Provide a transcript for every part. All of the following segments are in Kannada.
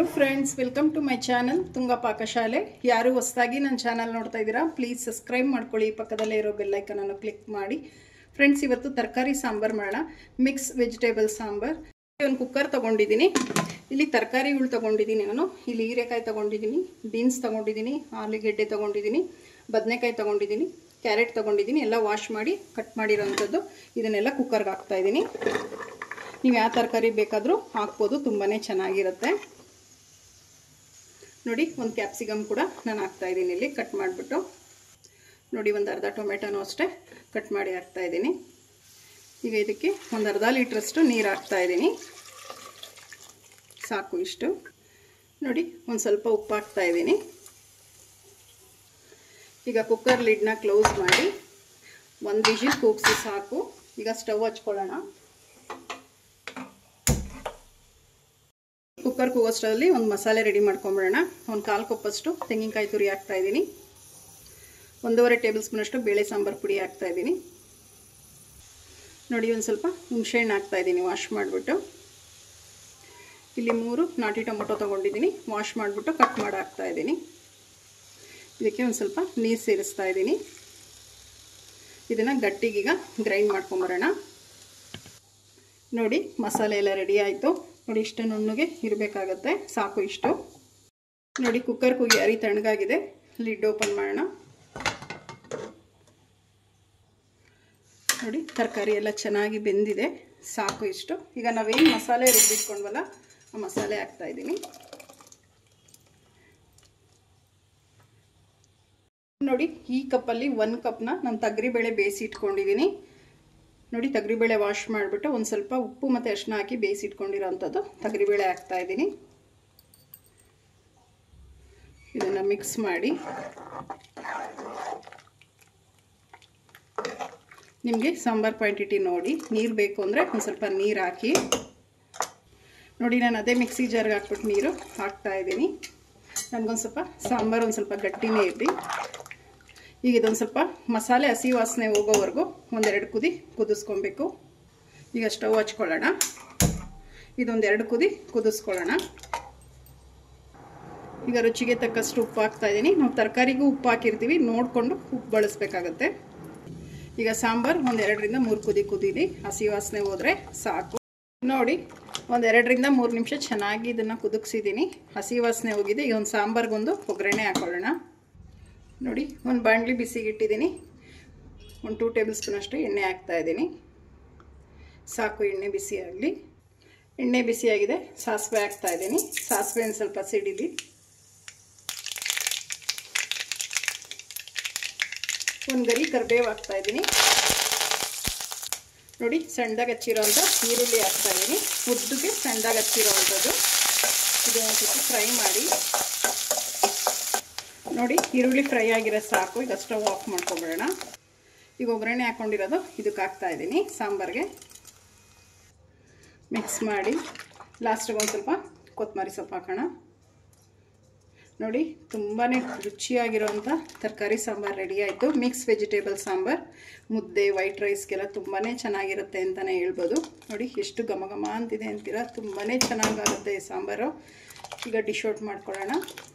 friends welcome to my channel Tunga ಪಾಕಶಾಲೆ ಯಾರು ಹೊಸದಾಗಿ ನನ್ನ ಚಾನಲ್ ನೋಡ್ತಾ ಇದ್ದೀರಾ ಪ್ಲೀಸ್ ಸಬ್ಸ್ಕ್ರೈಬ್ ಮಾಡ್ಕೊಳ್ಳಿ ಪಕ್ಕದಲ್ಲೇ ಇರೋ ಬೆಲ್ಲೈಕನನ್ನು ಕ್ಲಿಕ್ ಮಾಡಿ ಫ್ರೆಂಡ್ಸ್ ಇವತ್ತು ತರಕಾರಿ ಸಾಂಬಾರು ಮಾಡೋಣ ಮಿಕ್ಸ್ ವೆಜಿಟೇಬಲ್ ಸಾಂಬಾರ್ ಒಂದು ಕುಕ್ಕರ್ ತೊಗೊಂಡಿದ್ದೀನಿ ಇಲ್ಲಿ ತರಕಾರಿಗಳು ತೊಗೊಂಡಿದ್ದೀನಿ ನಾನು ಇಲ್ಲಿ ಹೀರೆಕಾಯಿ ತೊಗೊಂಡಿದ್ದೀನಿ ಬೀನ್ಸ್ ತೊಗೊಂಡಿದ್ದೀನಿ ಆಲೂಗೆಡ್ಡೆ ತೊಗೊಂಡಿದ್ದೀನಿ ಬದನೆಕಾಯಿ ತೊಗೊಂಡಿದ್ದೀನಿ ಕ್ಯಾರೆಟ್ ತೊಗೊಂಡಿದ್ದೀನಿ ಎಲ್ಲ ವಾಶ್ ಮಾಡಿ ಕಟ್ ಮಾಡಿರೋವಂಥದ್ದು ಇದನ್ನೆಲ್ಲ ಕುಕ್ಕರ್ಗೆ ಹಾಕ್ತಾಯಿದ್ದೀನಿ ನೀವು ಯಾವ ತರಕಾರಿ ಬೇಕಾದರೂ ಹಾಕ್ಬೋದು ತುಂಬಾ ಚೆನ್ನಾಗಿರುತ್ತೆ ನೋಡಿ ಒಂದು ಕ್ಯಾಪ್ಸಿಕಮ್ ಕೂಡ ನಾನು ಹಾಕ್ತಾಯಿದ್ದೀನಿ ಇಲ್ಲಿ ಕಟ್ ಮಾಡಿಬಿಟ್ಟು ನೋಡಿ ಒಂದು ಅರ್ಧ ಟೊಮೆಟೊನೂ ಅಷ್ಟೇ ಕಟ್ ಮಾಡಿ ಹಾಕ್ತಾಯಿದ್ದೀನಿ ಈಗ ಇದಕ್ಕೆ ಒಂದು ಅರ್ಧ ಲೀಟ್ರಷ್ಟು ನೀರು ಹಾಕ್ತಾಯಿದ್ದೀನಿ ಸಾಕು ಇಷ್ಟು ನೋಡಿ ಒಂದು ಸ್ವಲ್ಪ ಉಪ್ಪು ಹಾಕ್ತಾಯಿದ್ದೀನಿ ಈಗ ಕುಕ್ಕರ್ ಲಿಡ್ನ ಕ್ಲೋಸ್ ಮಾಡಿ ಒಂದು ವಿಜಿಲ್ ಕೂಗಿಸಿ ಸಾಕು ಈಗ ಸ್ಟವ್ ಹಚ್ಕೊಳ್ಳೋಣ ಕುಕ್ಕರ್ ಕೂಗೋಷ್ಟರಲ್ಲಿ ಒಂದು ಮಸಾಲೆ ರೆಡಿ ಮಾಡ್ಕೊಂಬಿಡೋಣ ಒಂದು ಕಾಲು ಕಪ್ಪಷ್ಟು ತೆಂಗಿನಕಾಯಿ ತುರಿ ಹಾಕ್ತಾಯಿದ್ದೀನಿ ಒಂದೂವರೆ ಟೇಬಲ್ ಸ್ಪೂನಷ್ಟು ಬೇಳೆ ಸಾಂಬಾರು ಪುಡಿ ಹಾಕ್ತಾಯಿದ್ದೀನಿ ನೋಡಿ ಒಂದು ಸ್ವಲ್ಪ ಹುಣಸೆಹಣ್ಣು ಹಾಕ್ತಾಯಿದ್ದೀನಿ ವಾಶ್ ಮಾಡಿಬಿಟ್ಟು ಇಲ್ಲಿ ಮೂರು ನಾಟಿ ಟೊಮೊಟೊ ತೊಗೊಂಡಿದ್ದೀನಿ ವಾಶ್ ಮಾಡಿಬಿಟ್ಟು ಕಟ್ ಮಾಡಿ ಹಾಕ್ತಾಯಿದ್ದೀನಿ ಇದಕ್ಕೆ ಒಂದು ಸ್ವಲ್ಪ ನೀರು ಸೇರಿಸ್ತಾ ಇದ್ದೀನಿ ಇದನ್ನು ಗಟ್ಟಿಗೀಗ ಗ್ರೈಂಡ್ ಮಾಡ್ಕೊಂಬರೋಣ ನೋಡಿ ಮಸಾಲೆ ಎಲ್ಲ ರೆಡಿ ಆಯಿತು ನೋಡಿ ಇಷ್ಟು ನುಣ್ಣಗೆ ಇರಬೇಕಾಗತ್ತೆ ಸಾಕು ಇಷ್ಟು ನೋಡಿ ಕುಕ್ಕರ್ ಕೂಗಿ ಅರಿ ತಣ್ಣಗಾಗಿದೆ ಲಿಡ್ ಓಪನ್ ಮಾಡೋಣ ನೋಡಿ ತರಕಾರಿ ಎಲ್ಲ ಚೆನ್ನಾಗಿ ಬೆಂದಿದೆ ಸಾಕು ಇಷ್ಟು ಈಗ ನಾವೇನು ಮಸಾಲೆ ರುಬ್ಬಿಟ್ಕೊಂಡ್ವಲ್ಲ ಆ ಮಸಾಲೆ ಹಾಕ್ತಾಯಿದ್ದೀನಿ ನೋಡಿ ಈ ಕಪ್ಪಲ್ಲಿ ಒಂದು ಕಪ್ನ ನಾನು ತೊಗರಿಬೇಳೆ ಬೇಯಿಸಿ ಇಟ್ಕೊಂಡಿದ್ದೀನಿ ನೋಡಿ ತೊಗರಿಬೇಳೆ ವಾಶ್ ಮಾಡಿಬಿಟ್ಟು ಒಂದು ಸ್ವಲ್ಪ ಉಪ್ಪು ಮತ್ತು ಅರಿಶಿನ ಹಾಕಿ ಬೇಯಿಸಿ ಇಟ್ಕೊಂಡಿರೋವಂಥದ್ದು ತೊಗರಿಬೇಳೆ ಹಾಕ್ತಾಯಿದ್ದೀನಿ ಇದನ್ನು ಮಿಕ್ಸ್ ಮಾಡಿ ನಿಮಗೆ ಸಾಂಬಾರು ಕ್ವಾಂಟಿಟಿ ನೋಡಿ ನೀರು ಬೇಕು ಅಂದರೆ ಒಂದು ಸ್ವಲ್ಪ ನೀರು ಹಾಕಿ ನೋಡಿ ನಾನು ಅದೇ ಮಿಕ್ಸಿ ಜಾರ್ಗೆ ಹಾಕ್ಬಿಟ್ಟು ನೀರು ಹಾಕ್ತಾಯಿದ್ದೀನಿ ನನಗೊಂದು ಸ್ವಲ್ಪ ಸಾಂಬಾರು ಒಂದು ಸ್ವಲ್ಪ ಗಟ್ಟಿನೇ ಇರಲಿ ಈಗ ಇದೊಂದು ಸ್ವಲ್ಪ ಮಸಾಲೆ ಹಸಿ ವಾಸನೆ ಹೋಗೋವರೆಗೂ ಒಂದೆರಡು ಕುದಿ ಕುದಿಸ್ಕೊಬೇಕು ಈಗ ಸ್ಟವ್ ಹಚ್ಕೊಳ್ಳೋಣ ಇದೊಂದೆರಡು ಕುದಿ ಕುದಿಸ್ಕೊಳ್ಳೋಣ ಈಗ ರುಚಿಗೆ ತಕ್ಕಷ್ಟು ಉಪ್ಪು ಹಾಕ್ತಾಯಿದ್ದೀನಿ ನಾವು ತರಕಾರಿಗೂ ಉಪ್ಪು ಹಾಕಿರ್ತೀವಿ ನೋಡಿಕೊಂಡು ಉಪ್ಪು ಬಳಸಬೇಕಾಗತ್ತೆ ಈಗ ಸಾಂಬಾರು ಒಂದೆರಡರಿಂದ ಮೂರು ಕುದಿ ಕುದೀಲಿ ಹಸಿ ವಾಸನೆ ಹೋದರೆ ಸಾಕು ನೋಡಿ ಒಂದೆರಡರಿಂದ ಮೂರು ನಿಮಿಷ ಚೆನ್ನಾಗಿ ಇದನ್ನು ಕುದಿಸಿದ್ದೀನಿ ಹಸಿ ವಾಸನೆ ಹೋಗಿದೆ ಈಗ ಒಂದು ಸಾಂಬಾರ್ಗೊಂದು ಒಗ್ಗರಣೆ ಹಾಕೊಳ್ಳೋಣ ನೋಡಿ ಒಂದು ಬಾಣಲಿ ಬಿಸಿಗೆ ಇಟ್ಟಿದ್ದೀನಿ ಒಂದು ಟೂ ಟೇಬಲ್ ಸ್ಪೂನ್ ಅಷ್ಟು ಎಣ್ಣೆ ಹಾಕ್ತಾಯಿದ್ದೀನಿ ಸಾಕು ಎಣ್ಣೆ ಬಿಸಿ ಆಗಲಿ ಎಣ್ಣೆ ಬಿಸಿಯಾಗಿದೆ ಸಾಸಿವೆ ಹಾಕ್ತಾಯಿದ್ದೀನಿ ಸಾಸಿವೆ ಒಂದು ಸ್ವಲ್ಪ ಸಿಡಿಲಿ ಒಂದು ಗರಿ ಕರಿಬೇವು ಹಾಕ್ತಾಯಿದ್ದೀನಿ ನೋಡಿ ಸಣ್ಣದಾಗಿ ಹಚ್ಚಿರೋಂಥ ಈರುಳ್ಳಿ ಹಾಕ್ತಾಯಿದ್ದೀನಿ ಉದ್ದಕ್ಕೆ ಸಣ್ಣದಾಗಿ ಹಚ್ಚಿರೋವಂಥದ್ದು ಇದು ಒಂದು ಸ್ವಲ್ಪ ಫ್ರೈ ಮಾಡಿ ನೋಡಿ ಈರುಳ್ಳಿ ಫ್ರೈ ಆಗಿರೋ ಸಾಕು ಈಗ ಸ್ಟವ್ ಆಫ್ ಮಾಡ್ಕೊಬಿಡೋಣ ಈಗ ಒಗ್ಗರಣೆ ಹಾಕ್ಕೊಂಡಿರೋದು ಇದಕ್ಕೆ ಹಾಕ್ತಾ ಇದ್ದೀನಿ ಸಾಂಬಾರಿಗೆ ಮಿಕ್ಸ್ ಮಾಡಿ ಲಾಸ್ಟಿಗೆ ಒಂದು ಸ್ವಲ್ಪ ಕೊತ್ತಂಬರಿ ಸೊಪ್ಪು ಹಾಕೋಣ ನೋಡಿ ತುಂಬಾ ರುಚಿಯಾಗಿರೋವಂಥ ತರಕಾರಿ ಸಾಂಬಾರು ರೆಡಿ ಆಯಿತು ಮಿಕ್ಸ್ ವೆಜಿಟೇಬಲ್ ಸಾಂಬಾರು ಮುದ್ದೆ ವೈಟ್ ರೈಸ್ಗೆಲ್ಲ ತುಂಬಾ ಚೆನ್ನಾಗಿರುತ್ತೆ ಅಂತಲೇ ಹೇಳ್ಬೋದು ನೋಡಿ ಎಷ್ಟು ಘಮ ಘಮ ಅಂತಿದೆ ಅಂತೀರ ತುಂಬಾ ಚೆನ್ನಾಗಾಗುತ್ತೆ ಈ ಸಾಂಬಾರು ಈಗ ಡಿಶ್ ಔಟ್ ಮಾಡ್ಕೊಳ್ಳೋಣ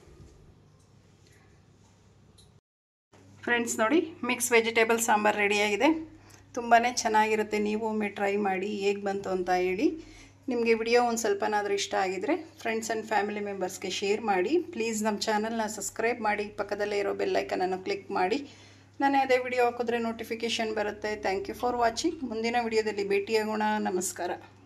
ಫ್ರೆಂಡ್ಸ್ ನೋಡಿ ಮಿಕ್ಸ್ ವೆಜಿಟೇಬಲ್ ಸಾಂಬಾರು ರೆಡಿಯಾಗಿದೆ ತುಂಬಾ ಚೆನ್ನಾಗಿರುತ್ತೆ ನೀವು ಒಮ್ಮೆ ಟ್ರೈ ಮಾಡಿ ಹೇಗೆ ಬಂತು ಅಂತ ಹೇಳಿ ನಿಮಗೆ ವಿಡಿಯೋ ಒಂದು ಸ್ವಲ್ಪನಾದರೂ ಇಷ್ಟ ಆಗಿದರೆ ಫ್ರೆಂಡ್ಸ್ ಆ್ಯಂಡ್ ಫ್ಯಾಮಿಲಿ ಮೆಂಬರ್ಸ್ಗೆ ಶೇರ್ ಮಾಡಿ ಪ್ಲೀಸ್ ನಮ್ಮ ಚಾನಲ್ನ ಸಬ್ಸ್ಕ್ರೈಬ್ ಮಾಡಿ ಪಕ್ಕದಲ್ಲೇ ಇರೋ ಬೆಲ್ಲೈಕನನ್ನು ಕ್ಲಿಕ್ ಮಾಡಿ ನಾನು ಅದೇ ವಿಡಿಯೋ ಹಾಕಿದ್ರೆ ನೋಟಿಫಿಕೇಷನ್ ಬರುತ್ತೆ ಥ್ಯಾಂಕ್ ಯು ಫಾರ್ ವಾಚಿಂಗ್ ಮುಂದಿನ ವಿಡಿಯೋದಲ್ಲಿ ಭೇಟಿಯಾಗೋಣ ನಮಸ್ಕಾರ